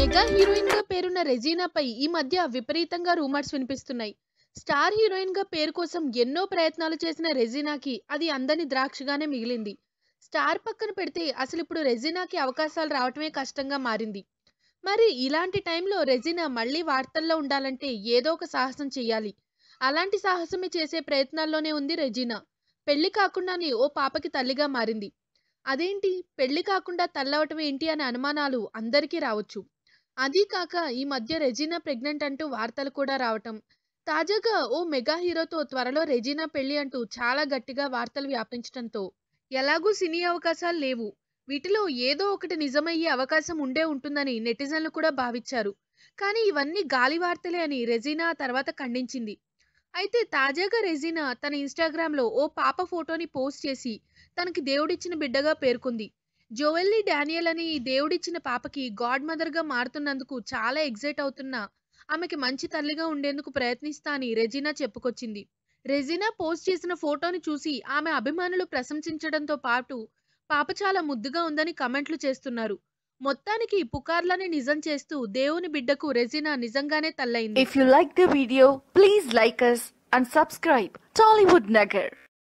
Mega heroine గా పేరున్న రెజీనాపై ఈ మధ్య విపరీతంగా రూమర్స్ వినిపిస్తున్నాయి స్టార్ హీరోయిన్ గా పేరు కోసం ఎన్నో ప్రయత్నాలు చేసిన రెజీనాకి అది అందని ద్రాక్షగానే మిగిలింది స్టార్ పక్కన పెడితే అసలు ఇప్పుడు రెజీనాకి అవకాశాలు రావటమే కష్టంగా మారింది మరి ఇలాంటి టైంలో రెజీనా మళ్ళీ వార్తల్లో ఉండాలంటే ఏదో ఒక సాహసం చెయ్యాలి అలాంటి సాహసమే చేసే ప్రయత్నాల్లోనే ఉంది రెజీనా పెళ్లి కాకుండానే ఓ పాపకి తల్లిగా మారింది అదేంటి పెళ్లి కాకుండా తల్లవటం ఏంటి అనే అనుమానాలు అందరికీ రావచ్చు అదీ కాక ఈ మధ్య రెజీనా ప్రెగ్నెంట్ అంటూ వార్తలు కూడా రావటం తాజాగా ఓ మెగా హీరోతో త్వరలో రెజీనా పెళ్లి అంటూ చాలా గట్టిగా వార్తలు వ్యాపించడంతో ఎలాగూ సినీ అవకాశాలు లేవు వీటిలో ఏదో ఒకటి నిజమయ్యే అవకాశం ఉండే ఉంటుందని నెటిజన్లు కూడా భావించారు కానీ ఇవన్నీ గాలి వార్తలే అని రెజీనా ఆ తర్వాత ఖండించింది అయితే తాజాగా రెజీనా తన ఇన్స్టాగ్రామ్లో ఓ పాప ఫోటోని పోస్ట్ చేసి తనకి దేవుడిచ్చిన బిడ్డగా పేర్కొంది జోవెల్లీ డానియల్ అని ఈ దేవుడిచ్చిన పాపకి గాడ్ మదర్గా మారుతున్నందుకు చాలా ఎగ్జైట్ అవుతున్నా ఆమెకి మంచి తల్లిగా ఉండేందుకు ప్రయత్నిస్తా అని రెజీనా చెప్పుకొచ్చింది రెజీనా పోస్ట్ చేసిన ఫోటోని చూసి ఆమె అభిమానులు ప్రశంసించడంతో పాటు పాప చాలా ముద్దుగా ఉందని కమెంట్లు చేస్తున్నారు మొత్తానికి పుకార్లని నిజం చేస్తూ దేవుని బిడ్డకు రెజీనా నిజంగానే తల్లయింది If you like the video, please like us and subscribe Tollywood Nagar.